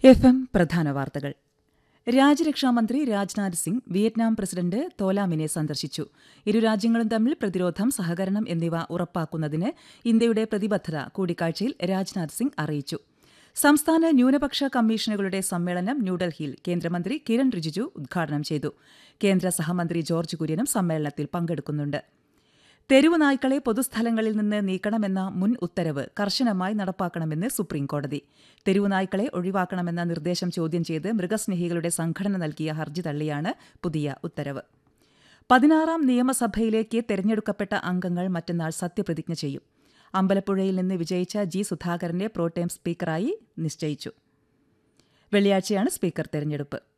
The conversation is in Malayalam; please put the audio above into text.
എഫ് എം പ്രധാന വാർത്തകൾ രാജ്യരക്ഷാമന്ത്രി രാജ്നാഥ് സിംഗ് വിയറ്റ്നാം പ്രസിഡന്റ് തോലാമിനെ സന്ദർശിച്ചു ഇരു രാജ്യങ്ങളും തമ്മിൽ പ്രതിരോധം സഹകരണം എന്നിവ ഉറപ്പാക്കുന്നതിന് ഇന്ത്യയുടെ പ്രതിബദ്ധത കൂടിക്കാഴ്ചയിൽ രാജ്നാഥ് സിംഗ് അറിയിച്ചു സംസ്ഥാന ന്യൂനപക്ഷ കമ്മീഷനുകളുടെ സമ്മേളനം ന്യൂഡൽഹിയിൽ കേന്ദ്രമന്ത്രി കിരൺ റിജിജു ഉദ്ഘാടനം ചെയ്തു കേന്ദ്ര സഹമന്ത്രി ജോർജ് കുര്യനും സമ്മേളനത്തിൽ പങ്കെടുക്കുന്നുണ്ട് തെരുവു നായ്ക്കളെ പൊതുസ്ഥലങ്ങളിൽ നിന്ന് നീക്കണമെന്ന മുൻ ഉത്തരവ് കർശനമായി നടപ്പാക്കണമെന്ന് സുപ്രീംകോടതി തെരുവു നായ്ക്കളെ ഒഴിവാക്കണമെന്ന നിർദ്ദേശം ചോദ്യം ചെയ്ത് മൃഗസ്നേഹികളുടെ സംഘടന നൽകിയ ഹർജി തള്ളിയാണ് പുതിയ ഉത്തരവ് പതിനാറാം നിയമസഭയിലേക്ക് തെരഞ്ഞെടുക്കപ്പെട്ട അംഗങ്ങൾ മറ്റന്നാൾ സത്യപ്രതിജ്ഞ ചെയ്യും അമ്പലപ്പുഴയിൽ നിന്ന് വിജയിച്ച ജി സുധാകരനെ പ്രോടേം സ്പീക്കറായി നിശ്ചയിച്ചു വെള്ളിയാഴ്ചയാണ് സ്പീക്കർ തെരഞ്ഞെടുപ്പ്